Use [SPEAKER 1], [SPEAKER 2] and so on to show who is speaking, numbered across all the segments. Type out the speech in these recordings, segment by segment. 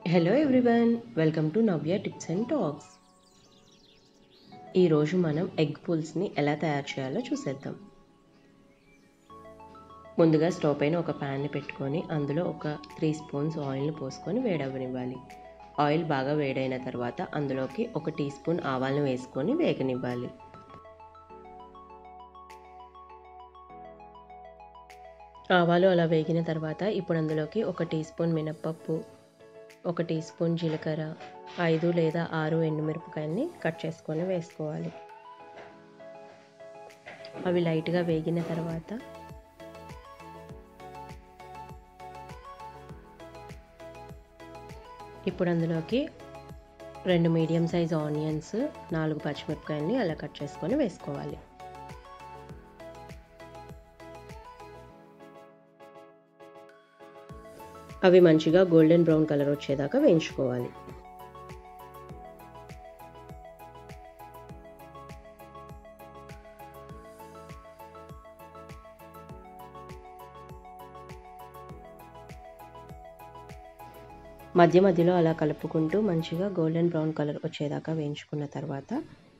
[SPEAKER 1] Hello everyone welcome to Navya tips and talks ఈరోజు మనం egg పుల్స్ని ఎలా తయారు చేయాలో చూసేద్దాం ముందుగా స్టవ్ పైన ఒక ప్యాన్ని పెట్టుకొని అందులో ఒక త్రీ స్పూన్స్ ఆయిల్ని పోసుకొని వేడవనివ్వాలి ఆయిల్ బాగా వేడైన తర్వాత అందులోకి ఒక టీ స్పూన్ ఆవాలను వేసుకొని వేగనివ్వాలి ఆవాలు అలా వేగిన తర్వాత ఇప్పుడు అందులోకి ఒక టీ స్పూన్ మినప్పప్పు ఒక టీ స్పూన్ జీలకర్ర ఐదు లేదా ఆరు ఎండుమిరపకాయల్ని కట్ చేసుకొని వేసుకోవాలి అవి లైట్గా వేగిన తర్వాత ఇప్పుడు అందులోకి రెండు మీడియం సైజ్ ఆనియన్స్ నాలుగు పచ్చిమిరపకాయల్ని అలా కట్ చేసుకొని వేసుకోవాలి అవి మంచిగా గోల్డెన్ బ్రౌన్ కలర్ వచ్చేదాకా వేయించుకోవాలి మధ్య మధ్యలో అలా కలుపుకుంటూ మంచిగా గోల్డెన్ బ్రౌన్ కలర్ వచ్చేదాకా వేయించుకున్న తర్వాత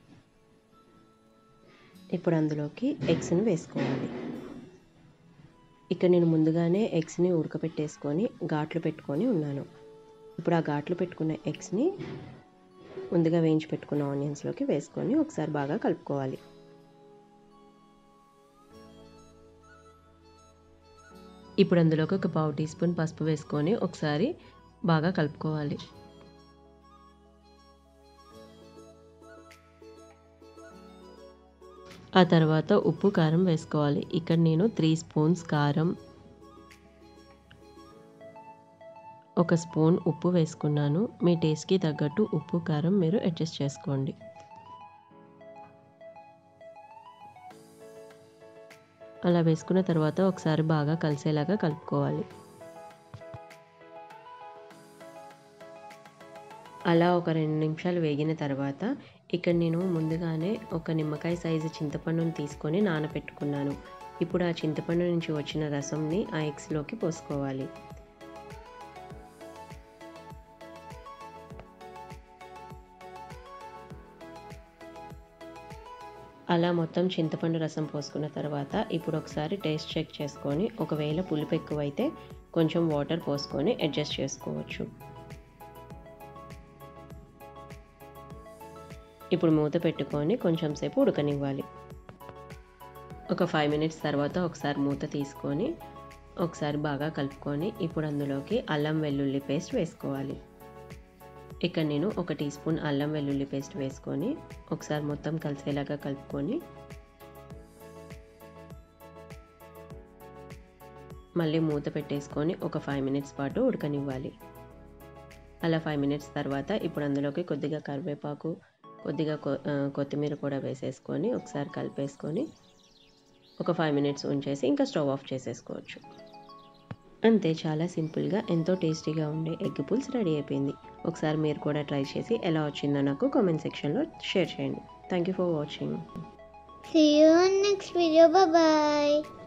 [SPEAKER 1] ఇప్పుడు అందులోకి ఎగ్స్ని వేసుకోవాలి ఇక్కడ నేను ముందుగానే ఎగ్స్ని ఉడకపెట్టేసుకొని ఘాట్లు పెట్టుకొని ఉన్నాను ఇప్పుడు ఆ ఘాట్లు పెట్టుకున్న ఎగ్స్ని ముందుగా వేయించి పెట్టుకున్న ఆనియన్స్లోకి వేసుకొని ఒకసారి బాగా కలుపుకోవాలి ఇప్పుడు అందులోకి ఒక పావు టీ స్పూన్ పసుపు వేసుకొని ఒకసారి బాగా కలుపుకోవాలి ఆ తర్వాత ఉప్పు కారం వేసుకోవాలి ఇక్కడ నేను త్రీ స్పూన్స్ కారం ఒక స్పూన్ ఉప్పు వేసుకున్నాను మీ టేస్ట్కి తగ్గట్టు ఉప్పు కారం మీరు అడ్జస్ట్ చేసుకోండి అలా వేసుకున్న తర్వాత ఒకసారి బాగా కలిసేలాగా కలుపుకోవాలి అలా ఒక రెండు నిమిషాలు వేగిన తర్వాత ఇక్కడ నేను ముందుగానే ఒక నిమ్మకాయ సైజు చింతపండుని తీసుకొని నానబెట్టుకున్నాను ఇప్పుడు ఆ చింతపండు నుంచి వచ్చిన రసంని ఆ ఎగ్స్లోకి పోసుకోవాలి అలా మొత్తం చింతపండు రసం పోసుకున్న తర్వాత ఇప్పుడు ఒకసారి టేస్ట్ చెక్ చేసుకొని ఒకవేళ పులుపు ఎక్కువైతే కొంచెం వాటర్ పోసుకొని అడ్జస్ట్ చేసుకోవచ్చు ఇప్పుడు మూత పెట్టుకొని కొంచెం సేపు ఉడకనివ్వాలి ఒక ఫైవ్ మినిట్స్ తర్వాత ఒకసారి మూత తీసుకొని ఒకసారి బాగా కలుపుకొని ఇప్పుడు అందులోకి అల్లం వెల్లుల్లి పేస్ట్ వేసుకోవాలి ఇక్కడ నేను ఒక టీ స్పూన్ అల్లం వెల్లుల్లి పేస్ట్ వేసుకొని ఒకసారి మొత్తం కలిసేలాగా కలుపుకొని మళ్ళీ మూత పెట్టేసుకొని ఒక ఫైవ్ మినిట్స్ పాటు ఉడకనివ్వాలి అలా ఫైవ్ మినిట్స్ తర్వాత ఇప్పుడు అందులోకి కొద్దిగా కరివేపాకు కొద్దిగా కొత్తిమీర కూడా వేసేసుకొని ఒకసారి కలిపేసుకొని ఒక ఫైవ్ మినిట్స్ ఉంచేసి ఇంకా స్టవ్ ఆఫ్ చేసేసుకోవచ్చు అంతే చాలా సింపుల్గా ఎంతో టేస్టీగా ఉండే ఎగ్ పుల్స్ రెడీ అయిపోయింది ఒకసారి మీరు కూడా ట్రై చేసి ఎలా వచ్చిందో నాకు కామెంట్ సెక్షన్లో షేర్ చేయండి thank you for watching
[SPEAKER 2] See you in next video. Bye bye.